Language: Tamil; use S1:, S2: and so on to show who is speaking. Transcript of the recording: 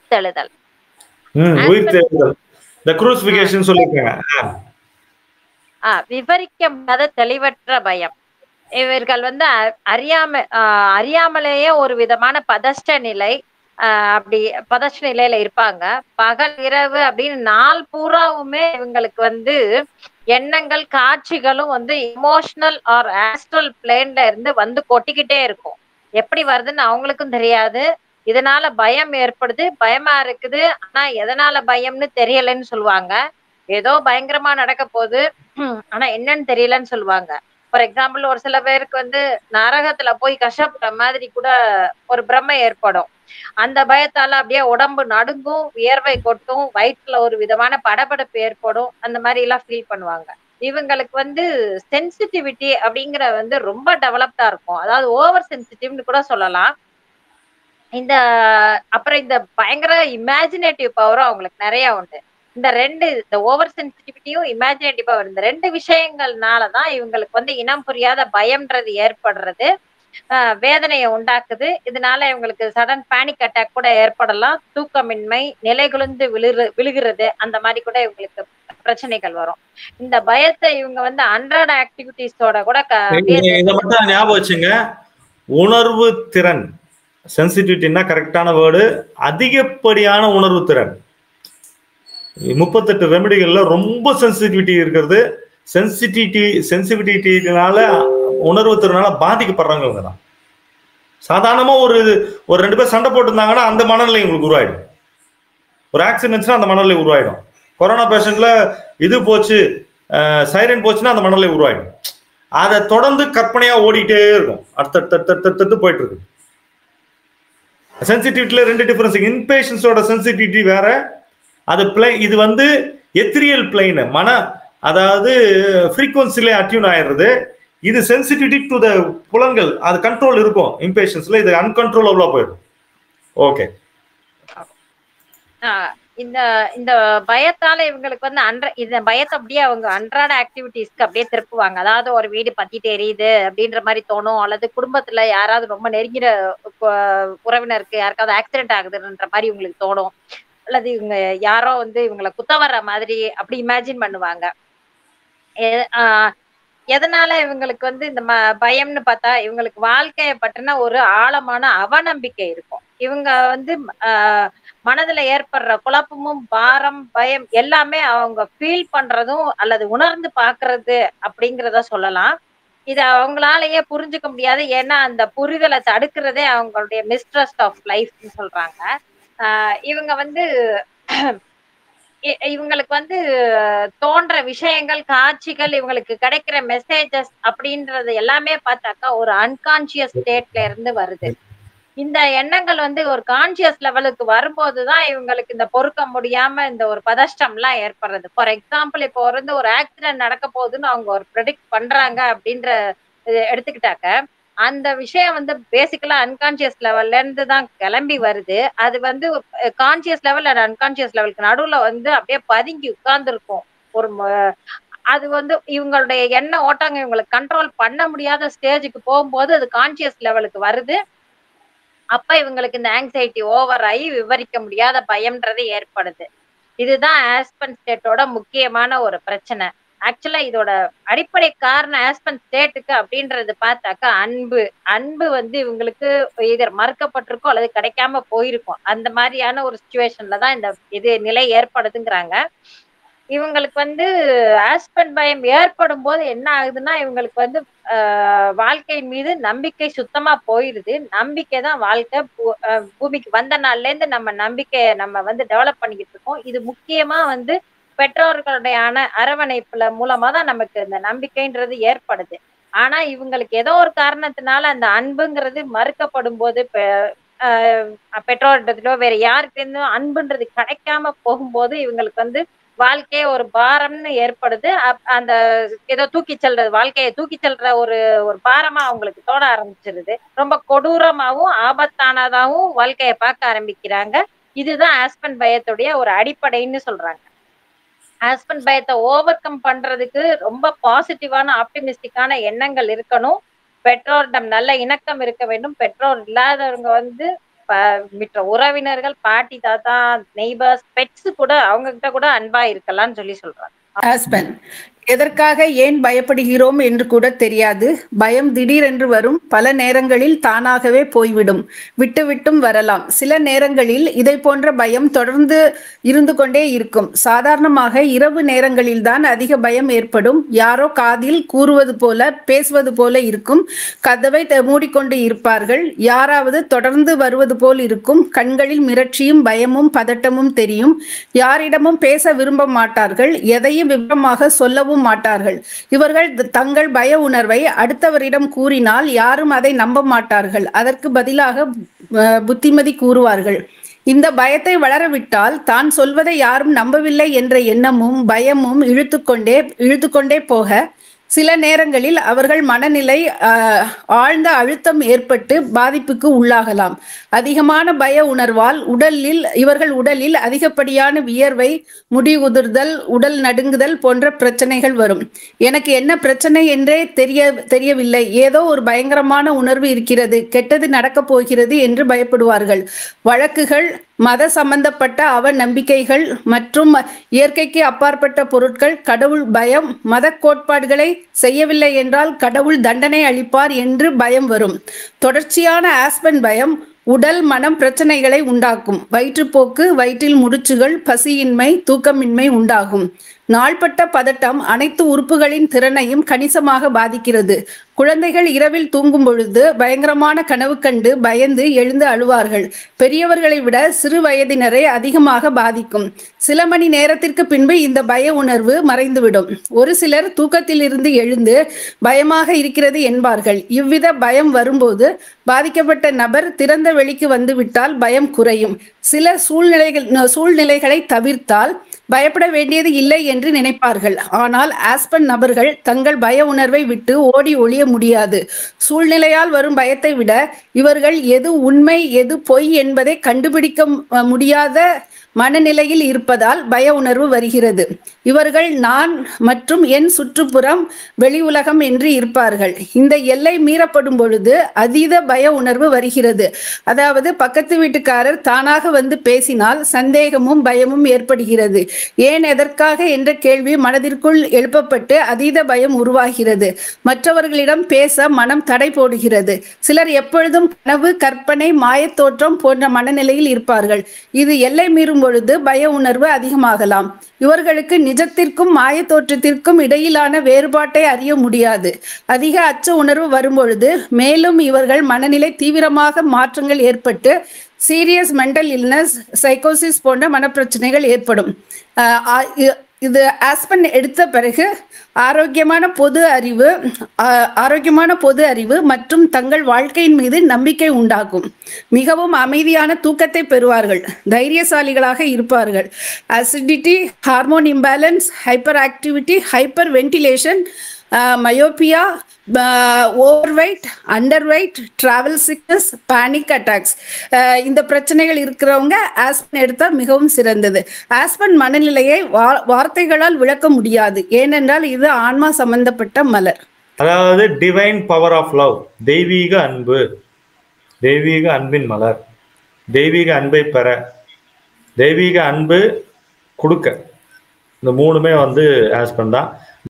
S1: உயிர்த்தெழுதல்
S2: ம் உயிர் தேடுதல் இந்த குரூசிபிகேஷன் சொல்லியிருக்காங்க ஆ.
S1: ஆ, விவரிக்க முடியாத தெளிவற்ற பயம் இவர்கள் வந்து அ- அறியாம ஆ, அறியாமலேயே ஒரு விதமான பதஷ்ட நிலை ஆ, அப்படி பதஷ்ட நிலையில இருப்பாங்க பகல் இரவு அப்படின்னு நாள் பூராவுமே இவங்களுக்கு வந்து எண்ணங்கள் காட்சிகளும் வந்து இமோஷனல் ஆர் ஆஸ்ட்ரல் பிளேன்ல இருந்து வந்து கொட்டிக்கிட்டே இருக்கும் எப்படி வருதுன்னு அவங்களுக்கும் தெரியாது இதனால பயம் ஏற்படுது பயமா இருக்குது ஆனா எதனால பயம்னு தெரியலன்னு சொல்லுவாங்க ஏதோ பயங்கரமா நடக்க போகுது ஹம், ஆனா என்னன்னு தெரியலன்னு சொல்லுவாங்க ஃபார் எக்ஸாம்பிள் ஒரு சில பேருக்கு வந்து நரகத்துல போய் கஷ்டப்படுற மாதிரி கூட ஒரு பிரமை ஏற்படும் அந்த பயத்தால அப்படியே உடம்பு நடுங்கும் வியர்வை கொட்டும் வயிற்றுல ஒரு விதமான படபடப்பு ஏற்படும் அந்த மாதிரி எல்லாம் ஃபீல் பண்ணுவாங்க இவங்களுக்கு வந்து சென்சிட்டிவிட்டி அப்படிங்கிற வந்து ரொம்ப டெவலப்டா இருக்கும் அதாவது ஓவர் சென்சிட்டிவ்னு கூட சொல்லலாம் இந்த அப்புறம் இந்த பயங்கர இமேஜினேட்டிவ் பவரும் அவங்களுக்கு நிறைய உண்டு இந்த ரெண்டு இந்த ஓவர் சென்சிட்டிவிட்டியும் இமேஜினேட்டிவ் பவர் இந்த ரெண்டு விஷயங்கள்னாலதான் இவங்களுக்கு வந்து இனம் புரியாத பயம்ன்றது ஏற்படுறது ஆஹ் வேதனையை உண்டாக்குது இதனால இவங்களுக்கு சடன் பேனிக் அட்டாக் கூட ஏற்படலாம் தூக்கமின்மை நிலைகுலைந்து விழுறு விழுகிறது அந்த மாதிரி கூட இவங்களுக்கு பிரச்சனைகள் வரும் இந்த பயத்தை இவங்க வந்து அன்றாட ஆக்டிவிட்டிஸோட கூட க-
S2: நீங்க இதை மட்டும் ஞாபகம் வச்சுங்க உணர்வு திறன் சென்சிட்டிவிட்டின்னா கரெக்டான வேர்டு அதிகப்படியான உணர்வு திறன் முப்பத்தெட்டு ரெமெடிகள்ல ரொம்ப சென்சிட்டிவிட்டி இருக்கிறது சென்சிட்டிவிட்டி சென்சிட்டிவிட்டினால உணர்வு திறனால பாதிக்கப்படுறவங்க இவங்க தான் சாதாரணமா ஒரு ஒரு ரெண்டு பேர் சண்டை போட்டிருந்தாங்கன்னா அந்த மனநிலை உங்களுக்கு உருவாயிடும் ஒரு ஆக்சிடென்ட்ஸ்னா அந்த மனநிலை உருவாயிடும் கொரோனா பேஷண்ட்ல இது போச்சு சைரன் போச்சுன்னா அந்த மனநிலை உருவாயிடும் அதை தொடர்ந்து கற்பனையா ஓடிட்டே இருக்கும் அடுத்தடுத்து போயிட்டு இருக்கு சென்சிட்டிவிட்டில ரெண்டு டிஃபரன்ஸ் இன்பேஷன்ஸோட சென்சிட்டிவிட்டி வேற அது பிளே இது வந்து எத்திரியல் பிளைன் மன அதாவது ஃப்ரீக்வன்சிலே அட்யூன் ஆயிடுறது இது சென்சிட்டிவிட்டி டு த புலன்கள் அது கண்ட்ரோல் இருக்கும் இம்பேஷன்ஸ்ல இது அன்கண்ட்ரோலபிளா போயிடும் ஓகே
S1: ஆஹ் இந்த இந்த பயத்தால இவங்களுக்கு வந்து அன்ற இந்த பயத்தை அப்படியே அவங்க அன்றாட ஆக்டிவிட்டீஸ்க்கு அப்படியே திருப்புவாங்க அதாவது ஒரு வீடு பத்திட்டு எரியுது அப்படின்ற மாதிரி தோணும் அல்லது குடும்பத்துல யாராவது ரொம்ப நெருங்கிற கு- உறவினருக்கு யாருக்காவது ஆக்சிடென்ட் ஆகுதுன்ற மாதிரி இவங்களுக்கு தோணும் அல்லது இவங்க யாரோ வந்து இவங்களை குத்த வர்ற மாதிரி அப்படி இமேஜின் பண்ணுவாங்க எ- ஆஹ் எதனால இவங்களுக்கு வந்து இந்த ம பயம்னு பார்த்தா இவங்களுக்கு வாழ்க்கைய பற்றின ஒரு ஆழமான அவநம்பிக்கை இருக்கும் இவங்க வந்து ஆஹ் மனதுல ஏற்படுற குழப்பமும் பாரம் பயம் எல்லாமே அவங்க ஃபீல் பண்றதும் அல்லது உணர்ந்து பாக்குறது அப்படிங்கிறத சொல்லலாம் இது அவங்களாலயே புரிஞ்சுக்க முடியாது ஏன்னா அந்த புரிதலை தடுக்கிறதே அவங்களுடைய மிஸ்ட்ரஸ்ட் ஆஃப் லைஃப்னு சொல்றாங்க ஆஹ் இவங்க வந்து இ- இவங்களுக்கு வந்து தோன்ற விஷயங்கள் காட்சிகள் இவங்களுக்கு கிடைக்கிற மெசேஜஸ் அப்படின்றது எல்லாமே பார்த்தாக்கா ஒரு அன்கான்சியஸ் ஸ்டேட்ல இருந்து வருது இந்த எண்ணங்கள் வந்து ஒரு கான்சியஸ் லெவலுக்கு வரும்போதுதான் இவங்களுக்கு இந்த பொறுக்க முடியாம இந்த ஒரு பதஷ்டம்லாம் ஏற்படுறது ஃபார் எக்ஸாம்பிள் இப்போ வந்து ஒரு ஆக்சிடென்ட் நடக்க போகுதுன்னு அவங்க ஒரு ப்ரெடிக்ட் பண்றாங்க அப்படின்ற இது எடுத்துக்கிட்டாக்க அந்த விஷயம் வந்து பேசிக்கலா அன்கான்சியஸ் லெவல்ல இருந்து தான் கிளம்பி வருது அது வந்து கான்சியஸ் லெவல் அண்ட் அன்கான்சியஸ் லெவலுக்கு நடுவுல வந்து அப்படியே பதுங்கி உட்கார்ந்துருக்கும் ஒரு ம- அது வந்து இவங்களுடைய எண்ண ஓட்டங்க இவங்களுக்கு கண்ட்ரோல் பண்ண முடியாத ஸ்டேஜுக்கு போகும்போது அது கான்சியஸ் லெவலுக்கு வருது அப்ப இவங்களுக்கு இந்த ஆங்ஸைட்டி ஓவர் ஆகி விவரிக்க முடியாத பயம்ன்றது ஏற்படுது இதுதான் ஆஸ்பன் ஸ்டேட்டோட முக்கியமான ஒரு பிரச்சனை ஆக்சுவலா இதோட அடிப்படை காரணம் ஆஸ்பன் ஸ்டேட்டுக்கு அப்படின்றது பார்த்தாக்கா அன்பு அன்பு வந்து இவங்களுக்கு இதர் மறுக்கப்பட்டிருக்கும் அல்லது கிடைக்காம போயிருக்கும் அந்த மாதிரியான ஒரு சுச்சுவேஷன்ல தான் இந்த இது நிலை ஏற்படுதுங்கிறாங்க இவங்களுக்கு வந்து ஆஸ்பன் பயம் ஏற்படும் போது என்ன ஆகுதுன்னா இவங்களுக்கு வந்து ஆஹ் வாழ்க்கையின் மீது நம்பிக்கை சுத்தமா போயிருது நம்பிக்கை தான் வாழ்க்கை பூ- ஆஹ் பூமிக்கு வந்த நாள்ல இருந்து நம்ம நம்பிக்கையை நம்ம வந்து டெவலப் பண்ணிக்கிட்டு இருக்கோம் இது முக்கியமா வந்து பெற்றோர்களுடைய அன- அரவணைப்புல மூலமா தான் நமக்கு இந்த நம்பிக்கைன்றது ஏற்படுது ஆனா இவங்களுக்கு ஏதோ ஒரு காரணத்தினால அந்த அன்புங்கிறது மறுக்கப்படும் போது பெ- ஆஹ் பெற்றோர்கிட்டோ வேற யாருக்கு இருந்தும் அன்புன்றது கிடைக்காம போகும்போது இவங்களுக்கு வந்து வாழ்க்கையே ஒரு பாரம்னு ஏற்படுது அப்- அந்த ஏதோ தூக்கி செல்றது வாழ்க்கையை தூக்கி செல்ற ஒரு ஒரு பாரமா அவங்களுக்கு தோண ஆரம்பிச்சிருது ரொம்ப கொடூரமாவும் ஆபத்தானதாவும் வாழ்க்கையை பார்க்க ஆரம்பிக்கிறாங்க இதுதான் ஆஸ்பன் பயத்துடைய ஒரு அடிப்படைன்னு சொல்றாங்க ஆஸ்பன் பயத்தை ஓவர் கம் பண்றதுக்கு ரொம்ப பாசிட்டிவான ஆப்டிமிஸ்டிக்கான எண்ணங்கள் இருக்கணும் பெற்றோரிடம் நல்ல இணக்கம் இருக்க வேண்டும் பெற்றோர் இல்லாதவங்க வந்து ப- மற்ற உறவினர்கள் பாட்டி தாத்தா நெய்பர்ஸ் பெட்ஸ் கூட அவங்க கிட்ட கூட அன்பா இருக்கலாம்னு சொல்லி சொல்றாங்க
S3: ஹஸ்பண்ட் எதற்காக ஏன் பயப்படுகிறோம் என்று கூட தெரியாது பயம் திடீரென்று வரும் பல நேரங்களில் தானாகவே போய்விடும் விட்டு விட்டும் வரலாம் சில நேரங்களில் இதை போன்ற பயம் தொடர்ந்து இருந்து கொண்டே இருக்கும் சாதாரணமாக இரவு நேரங்களில் தான் அதிக பயம் ஏற்படும் யாரோ காதில் கூறுவது போல பேசுவது போல இருக்கும் கதவை த- மூடிக்கொண்டு இருப்பார்கள் யாராவது தொடர்ந்து வருவது போல் இருக்கும் கண்களில் மிரட்சியும் பயமும் பதட்டமும் தெரியும் யாரிடமும் பேச விரும்ப மாட்டார்கள் எதையும் விவரமாக சொல்லவும் மாட்டார்கள் இவர்கள் த- தங்கள் பய உணர்வை அடுத்தவரிடம் கூறினால் யாரும் அதை நம்ப மாட்டார்கள் அதற்கு பதிலாக அஹ், புத்திமதி கூறுவார்கள் இந்த பயத்தை வளரவிட்டால் தான் சொல்வதை யாரும் நம்பவில்லை என்ற எண்ணமும் பயமும் இழுத்துக்கொண்டே இழுத்துக்கொண்டே போக சில நேரங்களில் அவர்கள் மனநிலை ஆஹ், ஆழ்ந்த அழுத்தம் ஏற்பட்டு பாதிப்புக்கு உள்ளாகலாம் அதிகமான பய உணர்வால் உடலில் இவர்கள் உடலில் அதிகப்படியான வியர்வை முடி உதிர்தல் உடல் நடுங்குதல் போன்ற பிரச்சனைகள் வரும் எனக்கு என்ன பிரச்சனை என்றே தெரிய தெரியவில்லை ஏதோ ஒரு பயங்கரமான உணர்வு இருக்கிறது கெட்டது நடக்கப் போகிறது என்று பயப்படுவார்கள் வழக்குகள் மத சம்பந்தப்பட்ட அவ நம்பிக்கைகள் மற்றும் இயற்கைக்கு அப்பாற்பட்ட பொருட்கள் கடவுள் பயம் மத கோட்பாடுகளை செய்யவில்லை என்றால் கடவுள் தண்டனை அளிப்பார் என்று பயம் வரும் தொடர்ச்சியான ஆஸ்பன் பயம் உடல் மனம் பிரச்சனைகளை உண்டாக்கும் வயிற்றுப்போக்கு வயிற்றில் முடிச்சுகள் பசியின்மை தூக்கமின்மை உண்டாகும் நாள்பட்ட பதட்டம் அனைத்து உறுப்புகளின் திறனையும் கணிசமாக பாதிக்கிறது குழந்தைகள் இரவில் தூங்கும் பொழுது பயங்கரமான கனவு கண்டு பயந்து எழுந்து அழுவார்கள் பெரியவர்களை விட சிறு வயதினரை அதிகமாக பாதிக்கும் சில மணி நேரத்திற்கு பின்பு இந்த பய உணர்வு மறைந்துவிடும் ஒரு சிலர் தூக்கத்திலிருந்து எழுந்து பயமாக இருக்கிறது என்பார்கள் இவ்வித பயம் வரும்போது பாதிக்கப்பட்ட நபர் திறந்த வெளிக்கு வந்துவிட்டால் பயம் குறையும் சில சூழ்நிலைகள் சூழ்நிலைகளை தவிர்த்தால் பயப்பட வேண்டியது இல்லை என்று நினைப்பார்கள் ஆனால் ஆஸ்பன் நபர்கள் தங்கள் பய உணர்வை விட்டு ஓடி ஒளிய முடியாது சூழ்நிலையால் வரும் பயத்தை விட இவர்கள் எது உண்மை எது பொய் என்பதை கண்டுபிடிக்க ம- முடியாத மனநிலையில் இருப்பதால் பய உணர்வு வருகிறது இவர்கள் நான் மற்றும் என் சுற்றுப்புறம் வெளி உலகம் என்று இருப்பார்கள் இந்த எல்லை மீறப்படும் பொழுது அதீத பய உணர்வு வருகிறது அதாவது பக்கத்து வீட்டுக்காரர் தானாக வந்து பேசினால் சந்தேகமும் பயமும் ஏற்படுகிறது ஏன் எதற்காக என்ற கேள்வி மனதிற்குள் எழுப்பப்பட்டு அதீத பயம் உருவாகிறது மற்றவர்களிடம் பேச மனம் தடை போடுகிறது சிலர் எப்பொழுதும் கனவு கற்பனை மாயத்தோற்றம் போன்ற மனநிலையில் இருப்பார்கள் இது எல்லை மீறும் பொழுது பய உணர்வு அதிகமாகலாம் இவர்களுக்கு நிஜத்திற்கும் மாயத்தோற்றத்திற்கும் இடையிலான வேறுபாட்டை அறிய முடியாது அதிக அச்ச உணர்வு வரும்பொழுது மேலும் இவர்கள் மனநிலை தீவிரமாக மாற்றங்கள் ஏற்பட்டு சீரியஸ் மென்டல் இல்னஸ் சைக்கோசிஸ் போன்ற மனப்பிரச்சனைகள் ஏற்படும் ஆஹ் ஆ- இ- இது ஆஸ்பன் எடுத்த பிறகு ஆரோக்கியமான பொது அறிவு ஆஹ் ஆரோக்கியமான பொது அறிவு மற்றும் தங்கள் வாழ்க்கையின் மீது நம்பிக்கை உண்டாகும் மிகவும் அமைதியான தூக்கத்தை பெறுவார்கள் தைரியசாலிகளாக இருப்பார்கள் acidity hormone imbalance hyperactivity hyperventilation myopia overweight underweight travel sickness panic attacks இந்த பிரச்சனைகள் இருக்கிறவங்க ஆஸ்பன் எடுத்தால் மிகவும் சிறந்தது ஆஸ்பன் மனநிலையை வா- வார்த்தைகளால் விளக்க முடியாது ஏனென்றால் இது ஆன்மா சம்பந்தப்பட்ட மலர்
S2: அதாவது டிவைன் பவர் ஆஃப் லவ் தெய்வீக அன்பு தெய்வீக அன்பின் மலர் தெய்வீக அன்பை பெற தெய்வீக அன்பு கொடுக்க இந்த மூணுமே வந்து ஆஸ்பன் தான்